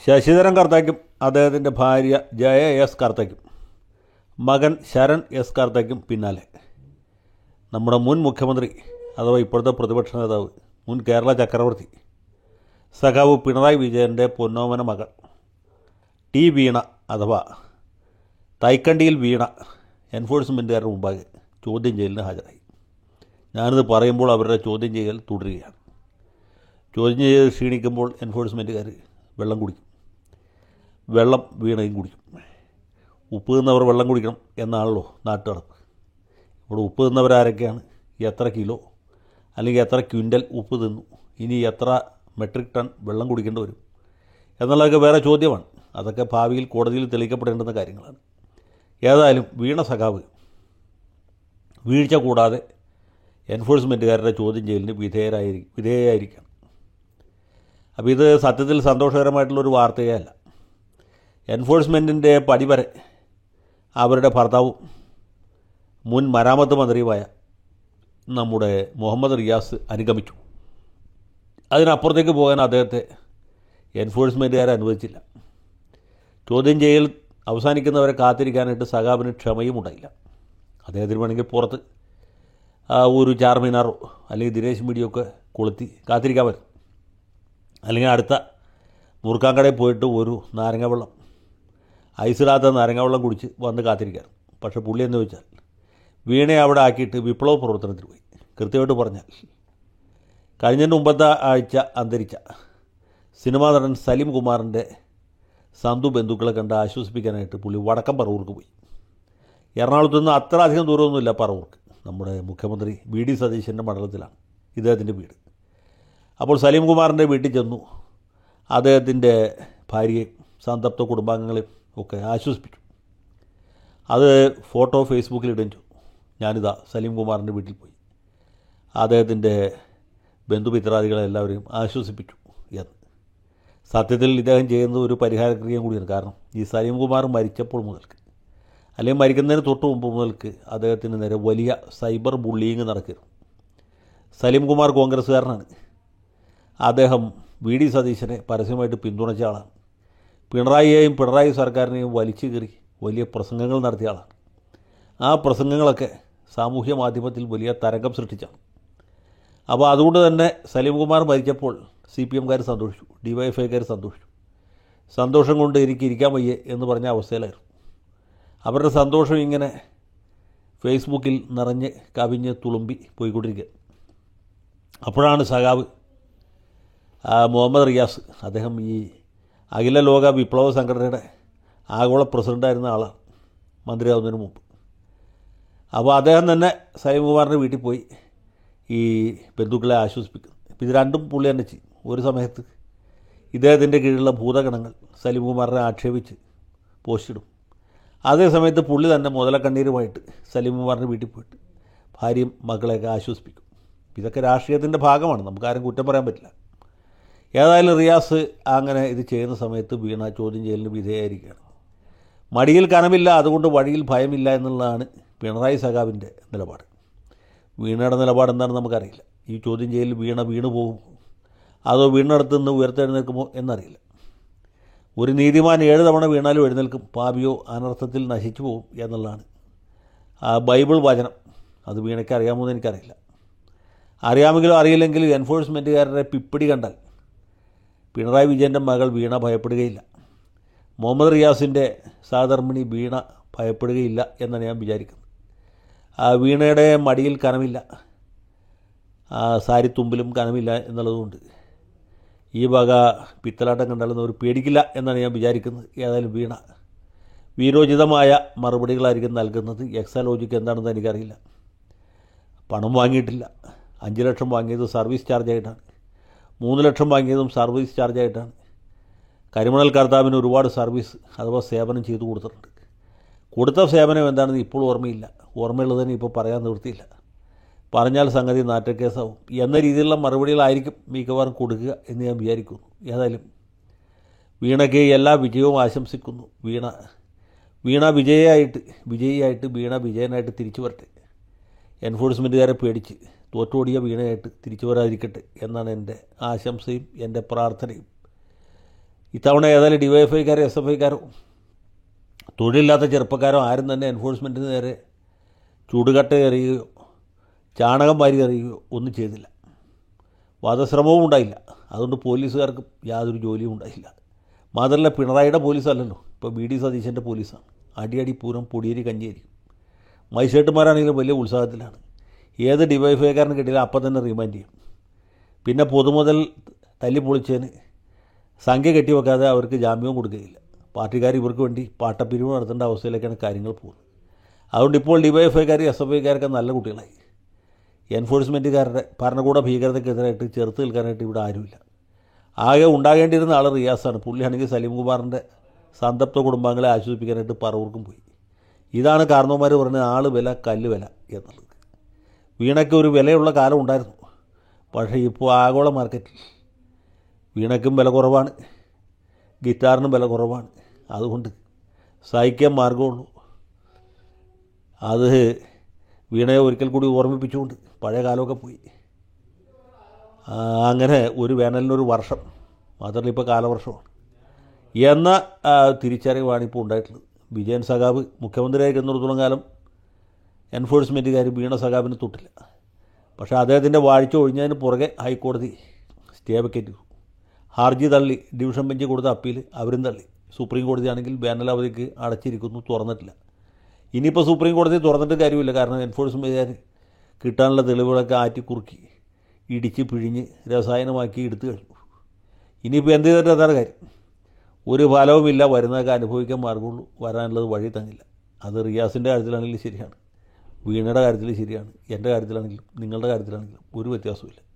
ശശിധരൻ കർത്തയ്ക്കും അദ്ദേഹത്തിൻ്റെ ഭാര്യ ജയ എസ് കർത്തയ്ക്കും മകൻ ശരൺ എസ് കർത്തയ്ക്കും പിന്നാലെ നമ്മുടെ മുൻ മുഖ്യമന്ത്രി അഥവാ ഇപ്പോഴത്തെ പ്രതിപക്ഷ നേതാവ് മുൻ കേരള ചക്രവർത്തി സഖാവ് പിണറായി വിജയൻ്റെ പൊന്നോമന മകൾ ടി വീണ അഥവാ തൈക്കണ്ടിയിൽ വീണ എൻഫോഴ്സ്മെൻറ്റുകാരുടെ മുമ്പാകെ ചോദ്യം ചെയ്യലിന് ഹാജരായി ഞാനിത് പറയുമ്പോൾ അവരുടെ ചോദ്യം ചെയ്യൽ തുടരുകയാണ് ചോദ്യം ചെയ്ത് ക്ഷീണിക്കുമ്പോൾ എൻഫോഴ്സ്മെൻറ്റുകാർ വെള്ളം കുടിക്കും വെള്ളം വീണയും കുടിക്കും ഉപ്പ് തിന്നവർ വെള്ളം കുടിക്കണം എന്നാണല്ലോ നാട്ടുനടപ്പ് ഇവിടെ ഉപ്പ് തിന്നവരാരൊക്കെയാണ് എത്ര കിലോ അല്ലെങ്കിൽ എത്ര ക്വിൻ്റൽ ഉപ്പ് തിന്നു ഇനി എത്ര മെട്രിക് ടൺ വെള്ളം കുടിക്കേണ്ടി വരും എന്നുള്ളതൊക്കെ വേറെ ചോദ്യമാണ് അതൊക്കെ ഭാവിയിൽ കോടതിയിൽ തെളിയിക്കപ്പെടേണ്ടുന്ന കാര്യങ്ങളാണ് ഏതായാലും വീണ സഖാവ് വീഴ്ച കൂടാതെ എൻഫോഴ്സ്മെൻറ്റുകാരുടെ ചോദ്യം ചെയ്യലിന് വിധേയരായി വിധേയരായിരിക്കണം അപ്പോൾ ഇത് സത്യത്തിൽ സന്തോഷകരമായിട്ടുള്ളൊരു വാർത്തയേ അല്ല എൻഫോഴ്സ്മെൻറ്റിൻ്റെ പടി വരെ അവരുടെ ഭർത്താവും മുൻ മരാമത്ത് മന്ത്രിയുമായ നമ്മുടെ മുഹമ്മദ് റിയാസ് അനുഗമിച്ചു അതിനപ്പുറത്തേക്ക് പോകാൻ അദ്ദേഹത്തെ എൻഫോഴ്സ്മെൻറ്റുകാരെ അനുവദിച്ചില്ല ചോദ്യം ചെയ്യൽ അവസാനിക്കുന്നവരെ കാത്തിരിക്കാനായിട്ട് സഖാബിന് ക്ഷമയും ഉണ്ടായില്ല അദ്ദേഹത്തിന് വേണമെങ്കിൽ പുറത്ത് ആ ഒരു ചാർമിനാറോ അല്ലെങ്കിൽ ദിനേശ് മീഡിയൊക്കെ കൊളുത്തി കാത്തിരിക്കാൻ പറ്റും അല്ലെങ്കിൽ അടുത്ത മുറുക്കാങ്കടയിൽ പോയിട്ട് ഒരു നാരങ്ങ വെള്ളം ഐസിടാത്ത നാരങ്ങ വെള്ളം കുടിച്ച് വന്ന് കാത്തിരിക്കാം പക്ഷേ പുള്ളി എന്ന് വെച്ചാൽ വീണയെ അവിടെ ആക്കിയിട്ട് വിപ്ലവ പ്രവർത്തനത്തിന് പോയി കൃത്യമായിട്ട് പറഞ്ഞാൽ കഴിഞ്ഞതിൻ്റെ മുമ്പത്തെ ആഴ്ച അന്തരിച്ച സിനിമാ നടൻ സലീം കുമാറിൻ്റെ സന്തു ബന്ധുക്കളെ കണ്ട് ആശ്വസിപ്പിക്കാനായിട്ട് പുള്ളി വടക്കം പറവൂർക്ക് പോയി എറണാകുളത്തു നിന്ന് അത്ര അധികം ദൂരമൊന്നുമില്ല പറവൂർക്ക് നമ്മുടെ മുഖ്യമന്ത്രി വി ഡി സതീശൻ്റെ മണ്ഡലത്തിലാണ് ഇദ്ദേഹത്തിൻ്റെ വീട് അപ്പോൾ സലീം കുമാറിൻ്റെ വീട്ടിൽ ചെന്നു അദ്ദേഹത്തിൻ്റെ ഭാര്യയും സന്തപ്ത കുടുംബാംഗങ്ങളെയും ഒക്കെ ആശ്വസിപ്പിച്ചു അത് ഫോട്ടോ ഫേസ്ബുക്കിൽ ഇടുകയും ചെയ്തു ഞാനിതാ സലീം കുമാറിൻ്റെ വീട്ടിൽ പോയി അദ്ദേഹത്തിൻ്റെ ബന്ധുമിത്രാദികളെ എല്ലാവരെയും ആശ്വസിപ്പിച്ചു എന്ന് സത്യത്തിൽ ഇദ്ദേഹം ചെയ്യുന്നത് ഒരു പരിഹാരക്രിയയും കൂടിയാണ് കാരണം ഈ സലീം കുമാർ മരിച്ചപ്പോൾ മുതൽക്ക് അല്ലെങ്കിൽ മരിക്കുന്നതിന് തൊട്ട് മുമ്പ് മുതൽക്ക് അദ്ദേഹത്തിന് നേരെ വലിയ സൈബർ ബുള്ളിങ് നടക്കുന്നു സലീം കുമാർ കോൺഗ്രസ്സുകാരനാണ് അദ്ദേഹം വി ഡി സതീശനെ പരസ്യമായിട്ട് പിന്തുണച്ച ആളാണ് പിണറായിയെയും പിണറായി സർക്കാരിനെയും വലിച്ചു കയറി വലിയ പ്രസംഗങ്ങൾ നടത്തിയ ആളാണ് ആ പ്രസംഗങ്ങളൊക്കെ സാമൂഹ്യ മാധ്യമത്തിൽ വലിയ തരംഗം സൃഷ്ടിച്ചാണ് അപ്പോൾ അതുകൊണ്ട് തന്നെ സലീം കുമാർ മരിച്ചപ്പോൾ സി പി എംകാർ സന്തോഷിച്ചു ഡി വൈ എഫ് ഐക്കാർ സന്തോഷിച്ചു സന്തോഷം കൊണ്ട് എനിക്ക് ഇരിക്കാൻ വയ്യേ എന്ന് പറഞ്ഞ അവസ്ഥയിലായിരുന്നു അവരുടെ സന്തോഷം ഇങ്ങനെ ഫേസ്ബുക്കിൽ നിറഞ്ഞ് കവിഞ്ഞ് തുളുമ്പി പോയിക്കൊണ്ടിരിക്കുക അപ്പോഴാണ് സഖാവ് ആ, മുഹമ്മദ് റിയാസ് അദ്ദേഹം ഈ അഖില ലോക വിപ്ലവ സംഘടനയുടെ ആഗോള പ്രസിഡൻ്റായിരുന്ന ആളാണ് മന്ത്രിയാവുന്നതിന് മുമ്പ് അപ്പോൾ അദ്ദേഹം തന്നെ സലീംകുമാറിൻ്റെ വീട്ടിൽ പോയി ഈ ബന്ധുക്കളെ ആശ്വസിപ്പിക്കുന്നു അപ്പോൾ ഇത് രണ്ടും പുള്ളി തന്നെ ചെയ്യും ഒരു സമയത്ത് ഇദ്ദേഹത്തിൻ്റെ കീഴിലുള്ള ഭൂതഗണങ്ങൾ സലീംകുമാറിനെ ആക്ഷേപിച്ച് പോസ്റ്റിടും അതേ സമയത്ത് പുള്ളി തന്നെ മുതലക്കണ്ണീരുമായിട്ട് സലീംകുമാറിൻ്റെ വീട്ടിൽ പോയിട്ട് ഭാര്യയും മക്കളെയൊക്കെ ആശ്വസിപ്പിക്കും ഇതൊക്കെ രാഷ്ട്രീയത്തിൻ്റെ ഭാഗമാണ് നമുക്കാരും കുറ്റം പറയാൻ പറ്റില്ല ഏതായാലും റിയാസ് അങ്ങനെ ഇത് ചെയ്യുന്ന സമയത്ത് വീണ ചോദ്യം ചെയ്യലിന് വിധേയമായിരിക്കുകയാണ് മടിയിൽ കനമില്ല അതുകൊണ്ട് വഴിയിൽ ഭയമില്ല എന്നുള്ളതാണ് പിണറായി സഖാവിൻ്റെ നിലപാട് വീണയുടെ നിലപാട് എന്താണെന്ന് നമുക്കറിയില്ല ഈ ചോദ്യം ചെയ്യലിൽ വീണ വീണു പോകും അതോ വീണടുത്ത് നിന്ന് ഉയർത്തെഴുന്നേൽക്കുമോ എന്നറിയില്ല ഒരു നീതിമാൻ ഏഴ് തവണ വീണാലും എഴുന്നേൽക്കും പാപിയോ അനർത്ഥത്തിൽ നശിച്ചു പോകും എന്നുള്ളതാണ് ആ ബൈബിൾ വചനം അത് വീണയ്ക്ക് അറിയാമോ എന്ന് എനിക്കറിയില്ല അറിയാമെങ്കിലും അറിയില്ലെങ്കിലും എൻഫോഴ്സ്മെൻറ്റുകാരുടെ പിപ്പിടി കണ്ടാൽ പിണറായി വിജയൻ്റെ മകൾ വീണ ഭയപ്പെടുകയില്ല മുഹമ്മദ് റിയാസിൻ്റെ സഹധർമ്മിണി വീണ ഭയപ്പെടുകയില്ല എന്നാണ് ഞാൻ വിചാരിക്കുന്നത് ആ വീണയുടെ മടിയിൽ കനമില്ല ആ സാരിത്തുമ്പിലും കനമില്ല എന്നുള്ളതുകൊണ്ട് ഈ വക പിത്തലാട്ടം കണ്ടാലൊന്നും അവർ പേടിക്കില്ല എന്നാണ് ഞാൻ വിചാരിക്കുന്നത് ഏതായാലും വീണ വീരോചിതമായ മറുപടികളായിരിക്കും നൽകുന്നത് എക്സാലോജിക്ക് എന്താണെന്ന് എനിക്കറിയില്ല പണം വാങ്ങിയിട്ടില്ല അഞ്ച് ലക്ഷം വാങ്ങിയത് സർവീസ് ചാർജ് ആയിട്ടാണ് മൂന്ന് ലക്ഷം വാങ്ങിയതും സർവീസ് ചാർജ് ആയിട്ടാണ് കരിമണൽ കർത്താവിന് ഒരുപാട് സർവീസ് അഥവാ സേവനം ചെയ്തു കൊടുത്തിട്ടുണ്ട് കൊടുത്ത സേവനം എന്താണെന്ന് ഇപ്പോൾ ഓർമ്മയില്ല ഓർമ്മയുള്ളതിന് ഇപ്പോൾ പറയാൻ നിവൃത്തിയില്ല പറഞ്ഞാൽ സംഗതി നാറ്റക്കേസാവും എന്ന രീതിയിലുള്ള മറുപടികളായിരിക്കും മിക്കവാറും കൊടുക്കുക എന്ന് ഞാൻ വിചാരിക്കുന്നു ഏതായാലും വീണയ്ക്ക് എല്ലാ വിജയവും ആശംസിക്കുന്നു വീണ വീണ വിജയായിട്ട് വിജയിയായിട്ട് വീണ വിജയനായിട്ട് തിരിച്ചു വരട്ടെ എൻഫോഴ്സ്മെൻറ്റുകാരെ പേടിച്ച് തോറ്റോടിയ വീണയായിട്ട് തിരിച്ചു വരാതിരിക്കട്ടെ എന്നാണ് എൻ്റെ ആശംസയും എൻ്റെ പ്രാർത്ഥനയും ഇത്തവണ ഏതായാലും ഡി വൈ എഫ് ഐക്കാരോ എസ് എഫ് ഐക്കാരോ തൊഴിലില്ലാത്ത ചെറുപ്പക്കാരോ ആരും തന്നെ എൻഫോഴ്സ്മെൻറ്റിന് നേരെ ചൂടുകട്ട എറിയുകയോ ചാണകം വാരി എറിയുകയോ ഒന്നും ചെയ്തില്ല വധശ്രമവും ഉണ്ടായില്ല അതുകൊണ്ട് പോലീസുകാർക്ക് യാതൊരു ജോലിയും ഉണ്ടായില്ല മാത്രമല്ല പിണറായിയുടെ പോലീസല്ലല്ലോ ഇപ്പോൾ ബി ഡി സതീശൻ്റെ പോലീസാണ് അടിയടി പൂരം പൊടിയേരി കഞ്ഞിയായിരിക്കും മജിസ്ട്രേറ്റുമാരാണെങ്കിലും വലിയ ഉത്സാഹത്തിലാണ് ഏത് ഡിവൈഫൈക്കാരന് കിട്ടിയാലും അപ്പം തന്നെ റിമാൻഡ് ചെയ്യും പിന്നെ പൊതുമുതൽ തല്ലി പൊളിച്ചതിന് സംഖ്യ കെട്ടിവെക്കാതെ അവർക്ക് ജാമ്യവും കൊടുക്കുകയില്ല പാർട്ടിക്കാർ ഇവർക്ക് വേണ്ടി പാട്ടപ്പിരിവ് നടത്തേണ്ട അവസ്ഥയിലേക്കാണ് കാര്യങ്ങൾ പോകുന്നത് അതുകൊണ്ട് ഇപ്പോൾ ഡിവൈഎഫ്ഐക്കാർ എസ് എഫ് ഐക്കാരൊക്കെ നല്ല കുട്ടികളായി എൻഫോഴ്സ്മെൻറ്റുകാരുടെ ഭരണകൂട ഭീകരതയ്ക്കെതിരായിട്ട് ചെറുത്ത് നിൽക്കാനായിട്ട് ഇവിടെ ആരുമില്ല ആകെ ഉണ്ടാകേണ്ടിയിരുന്ന ആൾ റിയാസാണ് പുള്ളിയാണെങ്കിൽ സലീം കുമാറിൻ്റെ സന്തപ്ത കുടുംബാംഗങ്ങളെ ആശ്വസിപ്പിക്കാനായിട്ട് പറവൂർക്കും പോയി ഇതാണ് കാരണവന്മാർ പറയുന്നത് ആൾ വില കല്ല് വില എന്നുള്ളത് വീണയ്ക്ക് ഒരു വിലയുള്ള കാലം ഉണ്ടായിരുന്നു പക്ഷേ ഇപ്പോൾ ആഗോള മാർക്കറ്റിൽ വീണയ്ക്കും വില കുറവാണ് ഗിറ്റാറിനും വില കുറവാണ് അതുകൊണ്ട് സഹിക്കാൻ മാർഗമുള്ളൂ അത് വീണയെ ഒരിക്കൽ കൂടി ഓർമ്മിപ്പിച്ചുകൊണ്ട് പഴയ കാലമൊക്കെ പോയി ആ, അങ്ങനെ ഒരു വേനലിനൊരു വർഷം മാത്രമല്ല ഇപ്പോൾ കാലവർഷമാണ് എന്ന ആ, തിരിച്ചറിവാണ് ഇപ്പോൾ ഉണ്ടായിട്ടുള്ളത് വിജയൻ സഖാവ് മുഖ്യമന്ത്രിയായിരിക്കുന്നിടത്തോളം കാലം എൻഫോഴ്സ്മെൻറ്റുകാർ വീണ സഖാവിന് തൊട്ടില്ല പക്ഷേ അദ്ദേഹത്തിൻ്റെ വാഴ്ച ഒഴിഞ്ഞതിന് പുറകെ ഹൈക്കോടതി സ്റ്റേ വെക്കേറ്റ് ചെയ്തു ഹർജി തള്ളി ഡിവിഷൻ ബെഞ്ച് കൊടുത്ത അപ്പീൽ അവരും തള്ളി സുപ്രീം കോടതി ആണെങ്കിൽ വേനൽ അവധിക്ക് അടച്ചിരിക്കുന്നു തുറന്നിട്ടില്ല ഇനിയിപ്പോൾ സുപ്രീം കോടതി തുറന്നിട്ട് കാര്യമില്ല കാരണം എൻഫോഴ്സ്മെൻറ്റുകാർ കിട്ടാനുള്ള തെളിവുകളൊക്കെ ആറ്റി കുറുക്കി ഇടിച്ച് പിഴിഞ്ഞ് രസായനമാക്കി എടുത്തു കഴിഞ്ഞു ഇനിയിപ്പോൾ എന്ത് ചെയ്തിട്ട് അതാണ് കാര്യം ഒരു ഫലവുമില്ല വരുന്നതൊക്കെ അനുഭവിക്കാൻ മാർഗമുള്ളൂ വരാനുള്ളത് വഴി തങ്ങില്ല അത് റിയാസിൻ്റെ കാര്യത്തിലാണെങ്കിലും ശരിയാണ് വീണയുടെ കാര്യത്തിൽ ശരിയാണ് എൻ്റെ കാര്യത്തിലാണെങ്കിലും നിങ്ങളുടെ കാര്യത്തിലാണെങ്കിലും ഒരു വ്യത്യാസവുമില്ല